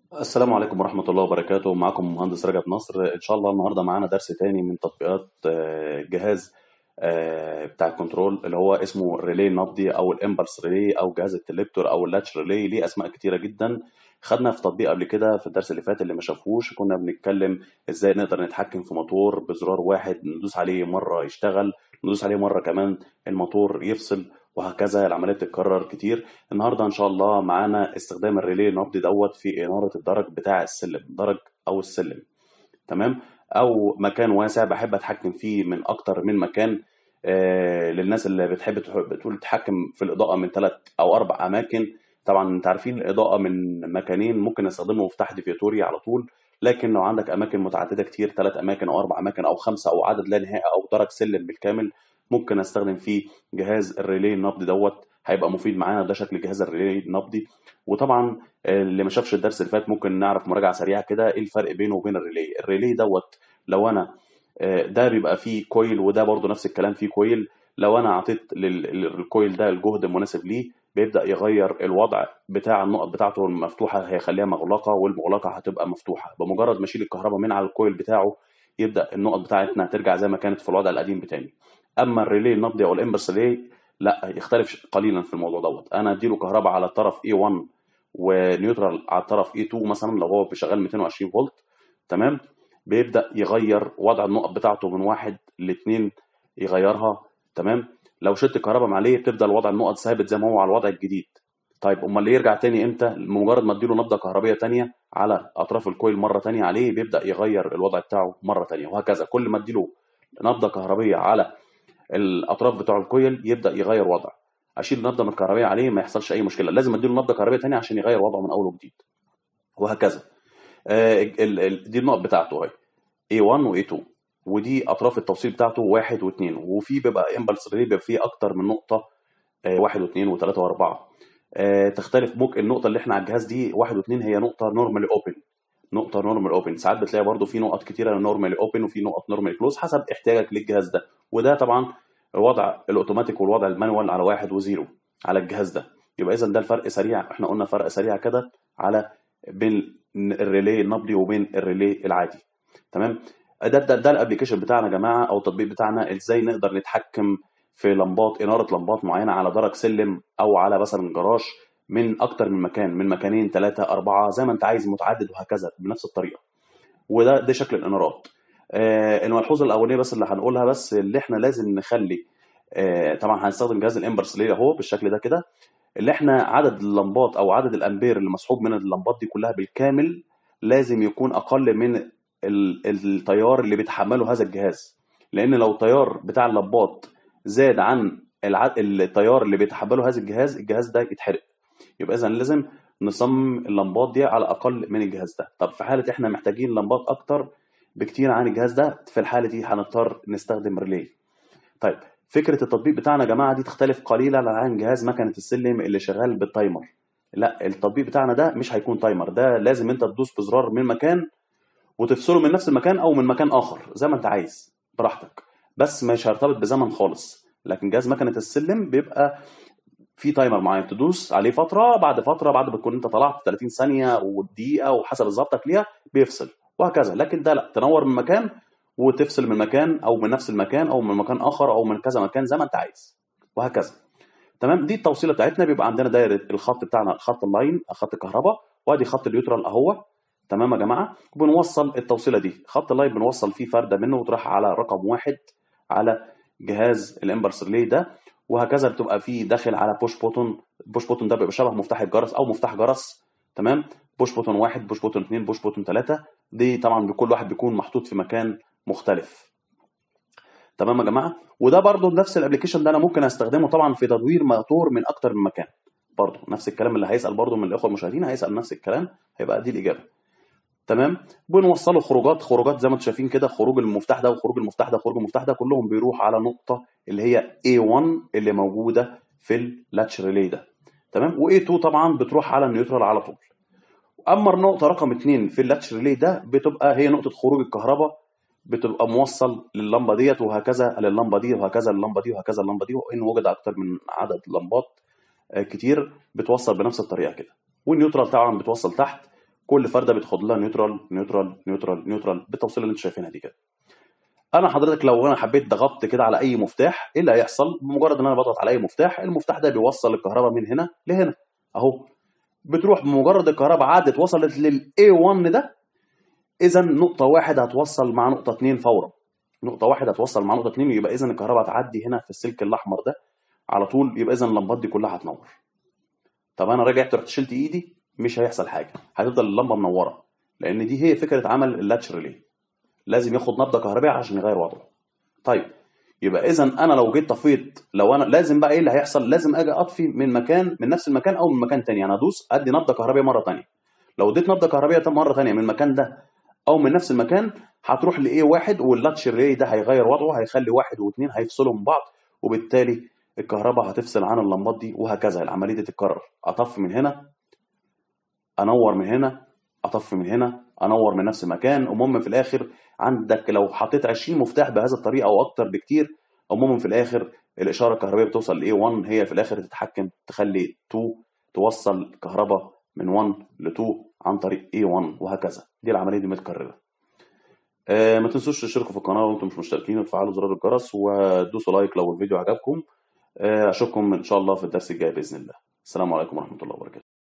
السلام عليكم ورحمة الله وبركاته معكم مهندس رجب نصر إن شاء الله النهاردة معانا درس تاني من تطبيقات آه، جهاز آه، بتاع الكنترول اللي هو اسمه ريلي نبضي أو الإمبلس ريلي أو جهاز التليبتور أو اللاتش ريلي ليه أسماء كتيرة جدا خدنا في تطبيق قبل كده في الدرس اللي فات اللي ما شافوش كنا بنتكلم ازاي نقدر نتحكم في موتور بزرار واحد ندوس عليه مرة يشتغل ندوس عليه مرة كمان الموتور يفصل وهكذا العملية بتتكرر كتير النهارده ان شاء الله معانا استخدام الريلي النبضي دوت في اناره الدرج بتاع السلم درج او السلم تمام او مكان واسع بحب اتحكم فيه من اكتر من مكان آه للناس اللي بتحب تح- بتقول تتحكم في الاضاءه من ثلاث او اربع اماكن طبعا انت عارفين الاضاءه من مكانين ممكن نستخدمه مفتاح ديفياتوري على طول لكن لو عندك اماكن متعدده كتير ثلاث اماكن او اربع اماكن او خمسه او عدد لا نهائي او درج سلم بالكامل ممكن استخدم فيه جهاز الريلي النبضي دوت هيبقى مفيد معانا ده شكل جهاز الريلي النبضي وطبعا اللي ما شافش الدرس اللي فات ممكن نعرف مراجعه سريعه كده ايه الفرق بينه وبين الريلي الريلي دوت لو انا آه، ده بيبقى فيه كويل وده برضو نفس الكلام فيه كويل لو انا اعطيت لل- للكويل ده الجهد المناسب ليه بيبدا يغير الوضع بتاع النقط بتاعته المفتوحه هيخليها مغلقه والمغلقه هتبقى مفتوحه بمجرد ما اشيل الكهرباء من على الكويل بتاعه يبدا النقط بتاعتنا ترجع زي ما كانت في الوضع القديم بتاعي اما الريلي النبضي او الامبرس ريلي لا يختلف قليلا في الموضوع دوت انا اديله كهرباء على الطرف A1 ونيوترال على الطرف A2 مثلا لو هو بيشغل 220 فولت تمام بيبدا يغير وضع النقط بتاعته من واحد لاثنين يغيرها تمام لو شلت الكهرباء من عليه بتفضل وضع النقط ثابت زي ما هو على الوضع الجديد طيب امال اللي يرجع تاني امتى مجرد ما اديله نبضه كهربيه تانية على اطراف الكويل مره تانية عليه بيبدا يغير الوضع بتاعه مره تانية وهكذا كل ما اديله نبضه كهربيه على الاطراف بتوع الكويل يبدا يغير وضع اشيل النبضه من الكهربيه عليه ما يحصلش اي مشكله لازم اديله نبضه كهربيه تانية عشان يغير وضعه من اول وجديد وهكذا آه، ال- ال- دي النقط بتاعته اهي A1 و A2 ودي اطراف التوصيل بتاعته واحد واثنين وفي بيبقى امبلس ريلي بيبقى فيه اكتر من نقطه آه، واحد واثنين وثلاثه واربعه آه، تختلف ممكن النقطه اللي احنا على الجهاز دي واحد واثنين هي نقطه نورمالي اوبن نقطه نورمال اوبن ساعات بتلاقي برضو في نقط كتيره نورمالي اوبن وفي نقط نورمالي كلوز حسب احتياجك للجهاز ده وده طبعا وضع الاوتوماتيك والوضع المانوال على واحد وزيرو على الجهاز ده يبقى اذا ده الفرق سريع احنا قلنا فرق سريع كده على بين الريلي النبضي وبين الريلي العادي تمام ده ده, ده الابلكيشن بتاعنا يا جماعه او التطبيق بتاعنا ازاي نقدر نتحكم في لمبات اناره لمبات معينه على درج سلم او على مثلا جراج من اكتر من مكان من مكانين ثلاثه اربعه زي ما انت عايز متعدد وهكذا بنفس الطريقه وده ده شكل الانارات آه الملحوظه الاولانيه بس اللي هنقولها بس اللي احنا لازم نخلي آه طبعا هنستخدم جهاز الامبرس ليه اهو بالشكل ده كده اللي احنا عدد اللمبات او عدد الامبير اللي مسحوب من اللمبات دي كلها بالكامل لازم يكون اقل من ال- التيار اللي بيتحمله هذا الجهاز لان لو التيار بتاع اللمبات زاد عن الع- التيار اللي بيتحمله هذا الجهاز الجهاز ده يتحرق يبقى اذا لازم نصمم اللمبات دي على اقل من الجهاز ده طب في حاله احنا محتاجين لمبات اكتر بكتير عن الجهاز ده في الحاله دي هنضطر نستخدم ريلي طيب فكره التطبيق بتاعنا يا جماعه دي تختلف قليلا عن جهاز مكنه السلم اللي شغال بالتايمر لا التطبيق بتاعنا ده مش هيكون تايمر ده لازم انت تدوس بزرار من مكان وتفصله من نفس المكان او من مكان اخر زي ما انت عايز براحتك بس مش هيرتبط بزمن خالص لكن جهاز مكنه السلم بيبقى في تايمر معين تدوس عليه فتره بعد فتره بعد ما تكون انت طلعت 30 ثانيه ودقيقه وحسب ظبطك ليها بيفصل وهكذا لكن ده لا تنور من مكان وتفصل من مكان او من نفس المكان او من مكان اخر او من كذا مكان زي ما انت عايز وهكذا تمام دي التوصيله بتاعتنا بيبقى عندنا دايره الخط بتاعنا خط اللاين خط الكهرباء وادي خط اليوترال اهو تمام يا جماعه وبنوصل التوصيله دي خط اللاين بنوصل فيه فرده منه وتروح على رقم واحد على جهاز الامبرس ريلي ده وهكذا بتبقى فيه داخل على بوش بوتون بوش بوتون ده بيبقى شبه مفتاح الجرس او مفتاح جرس تمام بوش بوتون واحد بوش بوتون اثنين بوش بوتون ثلاثه دي طبعا بكل واحد بيكون محطوط في مكان مختلف تمام يا جماعه وده برضو نفس الابلكيشن ده انا ممكن استخدمه طبعا في تدوير موتور من اكتر من مكان برضو نفس الكلام اللي هيسال برضو من الاخوه المشاهدين هيسال نفس الكلام هيبقى دي الاجابه تمام بنوصله خروجات خروجات زي ما انتم شايفين كده خروج المفتاح ده وخروج المفتاح ده وخروج المفتاح ده كلهم بيروح على نقطه اللي هي A1 اللي موجوده في اللاتش ريلي ده تمام و A2 طبعا بتروح على النيوترال على طول اما النقطه رقم اتنين في اللاتش ريلي ده بتبقى هي نقطه خروج الكهرباء بتبقى موصل للمبه ديت وهكذا للمبه دي وهكذا للمبه دي وهكذا اللمبه دي وان وجد اكتر من عدد لمبات آه، كتير بتوصل بنفس الطريقه كده والنيوترال طبعا بتوصل تحت كل فرده بتاخد لها نيوترال نيوترال نيوترال نيوترال بالتوصيله اللي انتوا شايفينها دي كده انا حضرتك لو انا حبيت ضغطت كده على اي مفتاح ايه اللي هيحصل بمجرد ان انا بضغط على اي مفتاح المفتاح ده بيوصل الكهرباء من هنا لهنا اهو بتروح بمجرد الكهرباء عدت وصلت للاي 1 ده اذا نقطه واحد هتوصل مع نقطه 2 فورا نقطه واحد هتوصل مع نقطه 2 يبقى اذا الكهرباء هتعدي هنا في السلك الاحمر ده على طول يبقى اذا اللمبات دي كلها هتنور طب انا رجعت رحت شلت ايدي مش هيحصل حاجه هتفضل اللمبه منوره لان دي هي فكره عمل اللاتش ريلي لازم ياخد نبضه كهربائيه عشان يغير وضعه طيب يبقى اذا انا لو جيت طفيت لو انا لازم بقى ايه اللي هيحصل لازم اجي اطفي من مكان من نفس المكان او من مكان تاني يعني ادوس ادي نبضه كهربائيه مره تانيه لو اديت نبضه كهربائيه مره تانيه من المكان ده او من نفس المكان هتروح لايه واحد واللاتش ريلي ده هيغير وضعه هيخلي واحد واثنين هيفصلوا من بعض وبالتالي الكهرباء هتفصل عن اللمبات دي وهكذا العمليه دي تتكرر اطفي من هنا انور من هنا اطفي من هنا انور من نفس المكان المهم في الاخر عندك لو حطيت 20 مفتاح بهذه الطريقه او اكتر بكتير المهم في الاخر الاشاره الكهربائيه بتوصل ل 1 هي في الاخر تتحكم تخلي 2 توصل كهرباء من 1 ل 2 عن طريق A1 وهكذا دي العمليه دي متكرره آه ما تنسوش تشتركوا في القناه وانتم مش مشتركين وتفعلوا زرار الجرس ودوسوا لايك لو الفيديو عجبكم آه اشوفكم ان شاء الله في الدرس الجاي باذن الله السلام عليكم ورحمه الله وبركاته